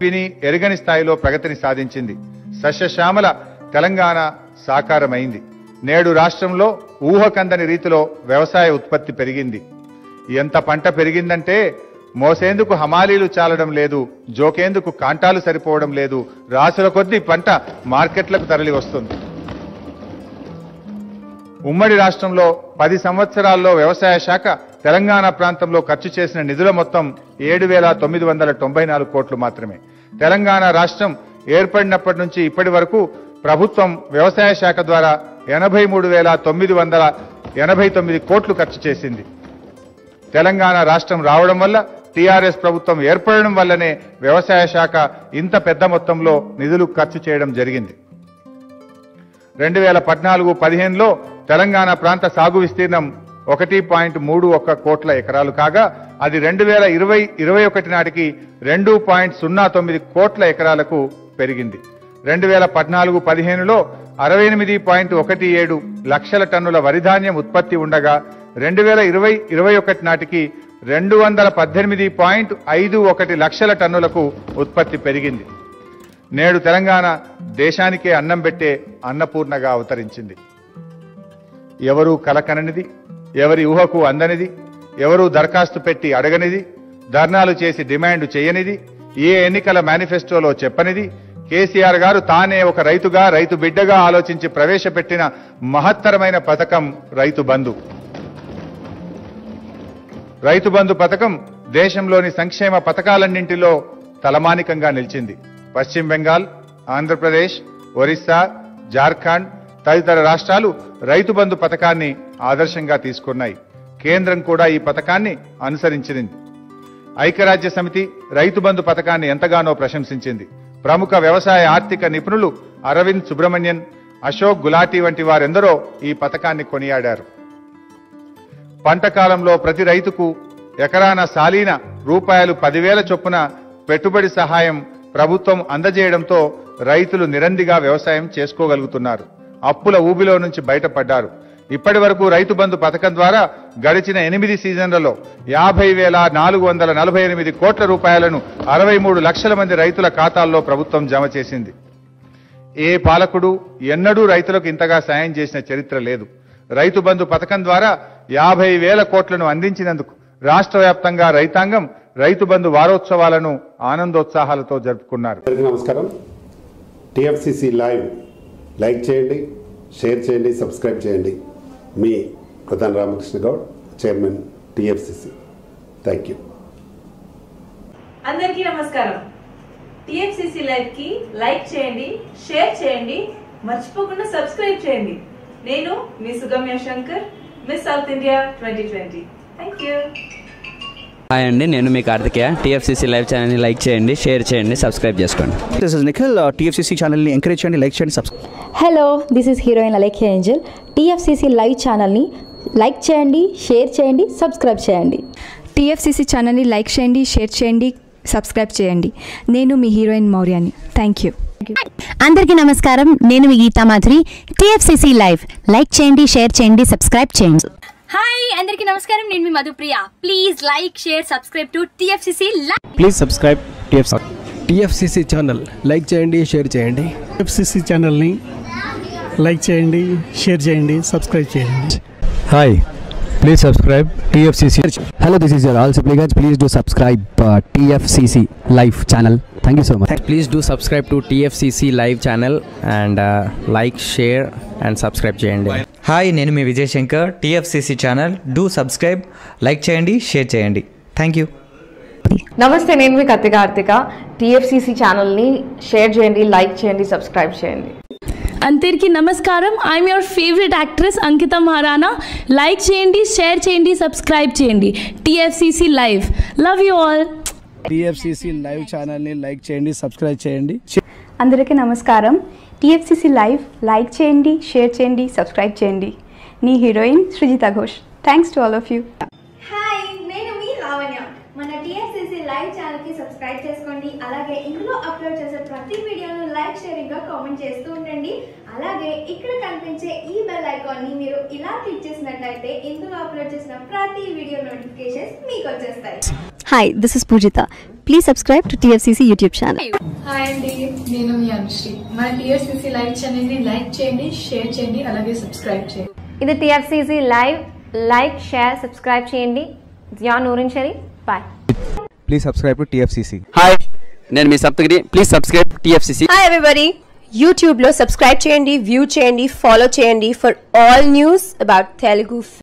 విని ఎరగని స్థాయిలో ప్రగతిని సాధించింది సస్యశ్యామల తెలంగాణ సాకారమైంది నేడు రాష్ట్రంలో ఊహకందని రీతిలో వ్యవసాయ ఉత్పత్తి పెరిగింది ఎంత పంట పెరిగిందంటే మోసేందుకు హమాలీలు చాలడం లేదు జోకేందుకు కాంటాలు సరిపోవడం లేదు రాసుల కొద్దీ పంట మార్కెట్లకు తరలి వస్తుంది ఉమ్మడి రాష్ట్రంలో పది సంవత్సరాల్లో వ్యవసాయ శాఖ తెలంగాణ ప్రాంతంలో ఖర్చు చేసిన నిధుల మొత్తం ఏడు వేల తొమ్మిది వందల తొంభై నాలుగు కోట్లు మాత్రమే తెలంగాణ రాష్ట్రం ఏర్పడినప్పటి నుంచి ఇప్పటి వరకు ప్రభుత్వం వ్యవసాయ శాఖ ద్వారా ఎనభై మూడు వేల తొమ్మిది వందల ఎనభై తొమ్మిది కోట్లు ఖర్చు చేసింది తెలంగాణ రాష్ట్రం రావడం వల్ల టీఆర్ఎస్ ప్రభుత్వం ఏర్పడడం వల్లనే వ్యవసాయ శాఖ ఇంత పెద్ద మొత్తంలో నిధులు ఖర్చు చేయడం జరిగింది రెండు వేల పద్నాలుగు పదిహేనులో తెలంగాణ ప్రాంత సాగు విస్తీర్ణం ఒకటి పాయింట్ మూడు ఒక్క కోట్ల ఎకరాలు కాగా అది రెండు వేల ఇరవై ఇరవై ఒకటి నాటికి రెండు పాయింట్ సున్నా తొమ్మిది కోట్ల ఎకరాలకు పెరిగింది రెండు వేల పద్నాలుగు పదిహేనులో అరవై ఎనిమిది పాయింట్ ఒకటి ఏడు లక్షల టన్నుల వరిధాన్యం ఉత్పత్తి ఉండగా రెండు వేల ఇరవై ఇరవై ఒకటి నాటికి రెండు వందల పద్దెనిమిది పాయింట్ ఐదు ఒకటి లక్షల టన్నులకు ఉత్పత్తి పెరిగింది నేడు తెలంగాణ దేశానికే అన్నం పెట్టే అన్నపూర్ణగా అవతరించింది ఎవరూ కలకననిది ఎవరి ఊహకు అందనిది ఎవరూ దరఖాస్తు పెట్టి అడగనిది ధర్నాలు చేసి డిమాండ్ చేయనిది ఏ ఎన్నికల మేనిఫెస్టోలో చెప్పనిది కేసీఆర్ గారు తానే ఒక రైతుగా రైతు బిడ్డగా ఆలోచించి ప్రవేశపెట్టిన మహత్తరమైన పథకం రైతు బంధు రైతు బంధు పథకం దేశంలోని సంక్షేమ పథకాలన్నింటిలో తలమానికంగా నిలిచింది పశ్చిమ బెంగాల్ ఆంధ్రప్రదేశ్ ఒరిస్సా జార్ఖండ్ తదితర రాష్ట్రాలు రైతు బంధు పథకాన్ని ఆదర్శంగా తీసుకున్నాయి కేంద్రం కూడా ఈ పథకాన్ని అనుసరించింది ఐక్యరాజ్య సమితి రైతు బంధు పథకాన్ని ఎంతగానో ప్రశంసించింది ప్రముఖ వ్యవసాయ ఆర్థిక నిపుణులు అరవింద్ సుబ్రహ్మణ్యన్ అశోక్ గులాటీ వంటి వారెందరో ఈ పథకాన్ని కొనియాడారు పంట కాలంలో ప్రతి రైతుకు ఎకరాన సాలీన రూపాయలు పదివేల చొప్పున పెట్టుబడి సహాయం ప్రభుత్వం అందజేయడంతో రైతులు నిరందిగా వ్యవసాయం చేసుకోగలుగుతున్నారు అప్పుల ఊబిలో నుంచి బయటపడ్డారు ఇప్పటి వరకు రైతు బంధు పథకం ద్వారా గడిచిన ఎనిమిది సీజన్లలో యాభై వేల నాలుగు వందల నలభై ఎనిమిది కోట్ల రూపాయలను అరవై మూడు లక్షల మంది రైతుల ఖాతాల్లో ప్రభుత్వం జమ చేసింది ఏ పాలకుడు ఎన్నడూ రైతులకు ఇంతగా సాయం చేసిన చరిత్ర లేదు రైతు బంధు పథకం ద్వారా యాభై వేల కోట్లను అందించినందుకు రాష్ట్ర వ్యాప్తంగా రైతాంగం రైతు బంధు వారోత్సవాలను ఆనందోత్సాహాలతో జరుపుకున్నారు అందరికీ నమస్కారం టిఎఫ్సిసి లైవ్ లైక్ చేయండి షేర్ చేయండి సబ్స్క్రైబ్ చేయండి మీ ప్రధాన Ramakrishna Goud chairman TFCC thank you అందరికీ నమస్కారం టిఎఫ్సిసి లైవ్ కి లైక్ చేయండి షేర్ చేయండి మర్చిపోకుండా సబ్స్క్రైబ్ చేయండి నేను మీ Sugamya Shankar Miss South India twenty twenty thank you hi అండి నేను మీ కార్తికేయ టీఎఫ్సీసీ లైవ్ ఛానల్ని లైక్ చేయండి షేర్ చేయండి సబ్స్క్రైబ్ చేసుకోండి దిస్ ఇస్ నిఖిల్ టీఎఫ్సీసీ ఛానల్ని ఎంకరేజ్ చేయండి లైక్ చేయండి subscribe hello this is heroine Alekhya angel TFCC live ఛానల్ని లైక్ చేయండి షేర్ చేయండి సబ్స్క్రైబ్ చేయండి టీఎఫ్సీసీ ఛానల్ని లైక్ చేయండి షేర్ చేయండి సబ్స్క్రైబ్ చేయండి నేను మీ హీరోయిన్ మౌర్యాని థ్యాంక్ యూ అందరికీ నమస్కారం నేను మీ Geetha Madhuri TFCC live like చేయండి షేర్ చేయండి సబ్స్క్రైబ్ చేయండి హాయ్ అందరికీ నమస్కారం నేను మీ Madhupriya please like share subscribe to TFCC please subscribe TF TFCC channel like చేయండి షేర్ చేయండి ఎఫ్సిసి ఛానల్ని లైక్ చేయండి షేర్ చేయండి సబ్స్క్రైబ్ చేయండి hi please subscribe TFCC hello this is Rahul Sipligunj please do subscribe TFCC live channel thank you so much please do subscribe to TFCC live channel and like share and subscribe చేయండి hi నేను మీ Vijay Shankar TFCC channel do subscribe like చేయండి share చేయండి thank you నమస్తే నేను మీ Kathi Karthika TFCC ఛానల్ని share చేయండి లైక్ చేయండి సబ్స్క్రైబ్ చేయండి అందరికీ నమస్కారం I'm your favourite actress Ankita Maharana like చేయండి షేర్ చేయండి సబ్స్క్రైబ్ చేయండి TFCC live love you all TFCC live ఛానల్ని లైక్ చేయండి సబ్స్క్రైబ్ చేయండి అందరికీ నమస్కారం టీఎఫ్సీసీ లైవ్ లైక్ చేయండి షేర్ చేయండి సబ్స్క్రైబ్ చేయండి నీ heroine Srijita Ghosh thanks to all of you hi నేను మీ లావణ్య మన టిఎఫ్సిసి లైవ్ ఛానల్ కి సబ్స్క్రైబ్ చేసుకోండి అలాగే ఇందులో అప్లోడ్ చేసే ప్రతి వీడియోను లైక్ షేరింగ్ గా కామెంట్ చేస్తూ ఉండండి అలాగే ఇక్కడ కనిపించే ఈ బెల్ ఐకాన్ ని మీరు ఇలా క్లిక్ చేసినట్లయితే ఇందులో అప్లోడ్ చేసిన ప్రతి వీడియో నోటిఫికేషన్స్ మీకు వచ్చేస్తాయి hi this is Pujitha please subscribe to TFCC YouTube channel hi అండి నేను మీ అనుశ్రీ మన టీఎస్సీసీ లైవ్ ఛానల్ని లైక్ చేయండి షేర్ చేయండి అలాగే సబ్స్క్రైబ్ చేయండి ఇది TFCC live like share subscribe చేయండి Jiya Noorin Sharif bye please subscribe to TFCC hi నేను మీ Saptagiri please subscribe TFCC hi everybody యూట్యూబ్లో సబ్స్క్రైబ్ చేయండి వ్యూ చేయండి ఫాలో చేయండి for all news about Telugu